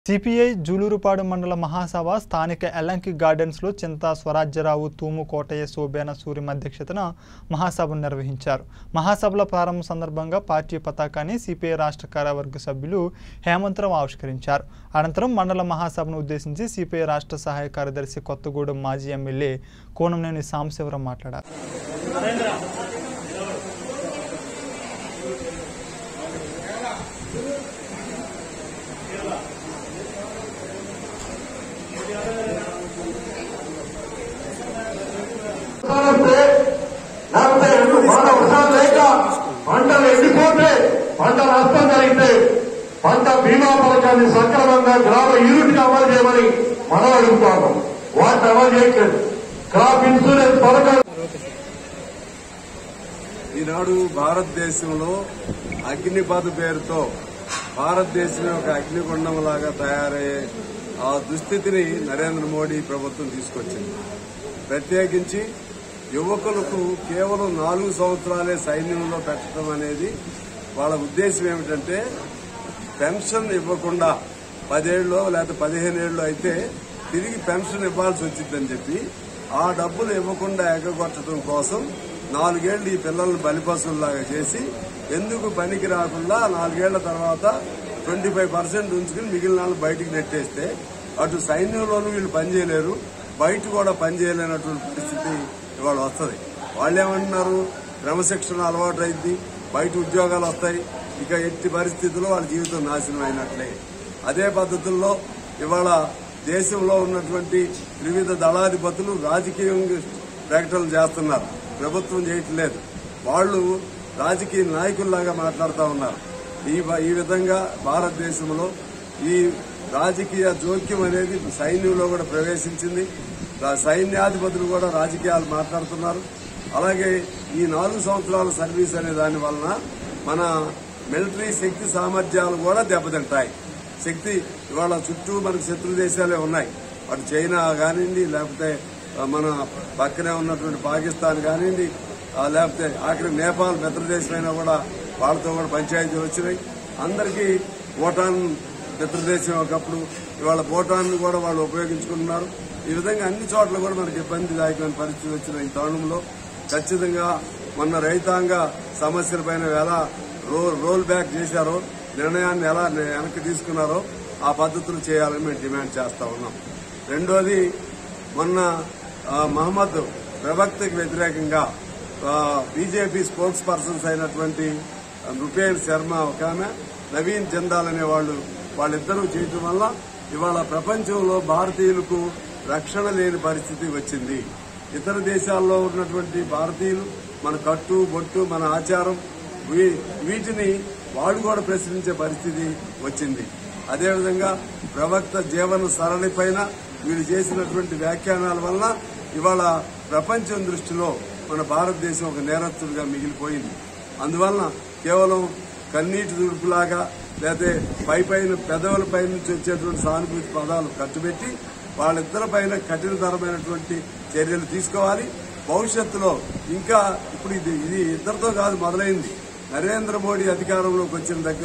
CPI Julurupadu మండల మహాసభ స్థానిక ఎల్లంకి గార్డెన్స్లో చింతా స్వరాజ్యరావు తూము కోటయ్య శోభేన సూర్యం అధ్యక్షతన మహాసభను నిర్వహించారు మహాసభల ప్రారంభం సందర్భంగా పార్టీ పతాకాన్ని సిపిఐ రాష్ట్ర కార్యవర్గ సభ్యులు హేమంతరావు ఆవిష్కరించారు అనంతరం మండల మహాసభను ఉద్దేశించి సిపిఐ రాష్ట్ర సహాయ కార్యదర్శి కొత్తగూడెం మాజీ ఎమ్మెల్యే కోనంనేని సాంబశివరం మాట్లాడారు వస్తే లేకపోతే రెండు బాగా వర్షాలు లేక పంటలు ఎండిపోతే పంట నష్టం జరిగితే పంట బీమా పథకాన్ని సక్రమంగా గ్రామ యూనిట్ అమలు చేయమని మనం అడుగుతాము వాటిని అమలు చేయట్లేదు క్రాప్ ఇన్సూరెన్స్ పథకం ఈనాడు భారతదేశంలో అగ్నిపథ పేరుతో భారతదేశమే ఒక అగ్నిగుండం లాగా తయారయ్యే ఆ దుస్థితిని నరేంద్ర మోడీ ప్రభుత్వం తీసుకొచ్చింది ప్రత్యేకించి యువకులకు కేవలం నాలుగు సంవత్సరాలే సైన్యంలో పెట్టడం అనేది వాళ్ళ ఉద్దేశం ఏమిటంటే పెన్షన్ ఇవ్వకుండా పదేళ్ళు లేకపోతే పదిహేను ఏళ్ళు అయితే తిరిగి పెన్షన్ ఇవ్వాల్సి వచ్చిందని చెప్పి ఆ డబ్బులు ఇవ్వకుండా ఎగ్గొట్టడం కోసం నాలుగేళ్లు ఈ పిల్లల్ని బలిపశువులాగా చేసి ఎందుకు పనికి రాకుండా నాలుగేళ్ల తర్వాత ట్వంటీ ఫైవ్ పర్సెంట్ ఉంచుకుని మిగిలిన వాళ్ళు బయటికి నెట్టేస్తే అటు సైన్యంలోనూ వీళ్ళు పనిచేయలేరు బయట కూడా పనిచేయలేనటువంటి పరిస్థితి ఇవాళ వస్తుంది వాళ్ళు ఏమంటున్నారు క్రమశిక్షణ అలవాటు అయింది బయట ఉద్యోగాలు వస్తాయి ఇక ఎట్టి పరిస్థితుల్లో వాళ్ళ జీవితం నాశనం అయినట్లే అదే పద్ధతుల్లో ఇవాళ దేశంలో ఉన్నటువంటి వివిధ దళాధిపతులు రాజకీయంగా ప్రకటనలు చేస్తున్నారు ప్రభుత్వం చేయట్లేదు వాళ్ళు రాజకీయ నాయకుల్లాగా మాట్లాడుతూ ఉన్నారు ఈ ఈ విధంగా భారతదేశంలో ఈ రాజకీయ జోక్యం అనేది సైన్యంలో కూడా ప్రవేశించింది రా- సైన్యాధిపతులు కూడా రాజకీయాలు మాట్లాడుతున్నారు అలాగే ఈ నాలుగు సంవత్సరాల సర్వీస్ అనే దాని వలన మన మిలిటరీ శక్తి సామర్థ్యాలు కూడా దెబ్బతింటాయి శక్తి ఇవాళ చుట్టూ మనకు శత్రు దేశాలే ఉన్నాయి అటు చైనా కానివ్వండి లేకపోతే ఆ, మన పక్కనే ఉన్నటువంటి పాకిస్తాన్ కానివ్వండి ఆ, లేకపోతే ఆఖరి నేపాల్ మిత్రదేశమైనా కూడా వాళ్ళతో కూడా పంచాయతీలు వచ్చినాయి అందరికీ భూటాన్ మిత్రదేశం ఒకప్పుడు ఇవాళ భూటాన్ కూడా వాళ్ళు ఉపయోగించుకుంటున్నారు ఈ విధంగా అన్ని చోట్ల కూడా మనకి ఇబ్బందిదాయకమైన పరిస్థితి వచ్చిన ఈ తరుణంలో ఖచ్చితంగా మొన్న రైతాంగ సమస్యలపైన ఎలా రో- రోల్ బ్యాక్ చేశారో నిర్ణయాన్ని ఎలా వెనక్కి తీసుకున్నారో ఆ పద్ధతులు చేయాలని మేము డిమాండ్ చేస్తా ఉన్నాం రెండోది మొన్న ఆ, మహమ్మద్ ప్రవక్తకి వ్యతిరేకంగా ఆ, బీజేపీ స్పోక్స్ పర్సన్స్ అయినటువంటి నృపేన్ శర్మ ఒక ఆమె నవీన్ జందాల్ అనే వాళ్ళు వాళ్ళిద్దరూ చేయటం వల్ల ఇవాళ ప్రపంచంలో భారతీయులకు రక్షణ లేని పరిస్థితి వచ్చింది ఇతర దేశాల్లో ఉన్నటువంటి భారతీయులు మన కట్టు బొట్టు మన ఆచారం వీ- వీటిని వాళ్ళు కూడా ప్రశ్నించే పరిస్థితి వచ్చింది అదేవిధంగా ప్రవక్త జీవన సరళి పైన వీళ్ళు చేసినటువంటి వ్యాఖ్యానాల వల్ల ఇవాళ ప్రపంచం దృష్టిలో మన భారతదేశం ఒక నేరస్తుడిగా మిగిలిపోయింది అందువలన కేవలం కన్నీటి దుడుపులాగా లేకపోతే పై పైన పెదవుల పై నుంచి వచ్చేటువంటి సానుభూతి పదాలు ఖర్చుపెట్టి వాళ్ళిద్దరి పైన కఠినతరమైనటువంటి చర్యలు తీసుకోవాలి భవిష్యత్తులో ఇంకా ఇప్పుడు ఇది ఇది ఇద్దరితో కాదు మొదలైంది నరేంద్ర మోడీ అధికారంలోకి వచ్చిన దగ్గర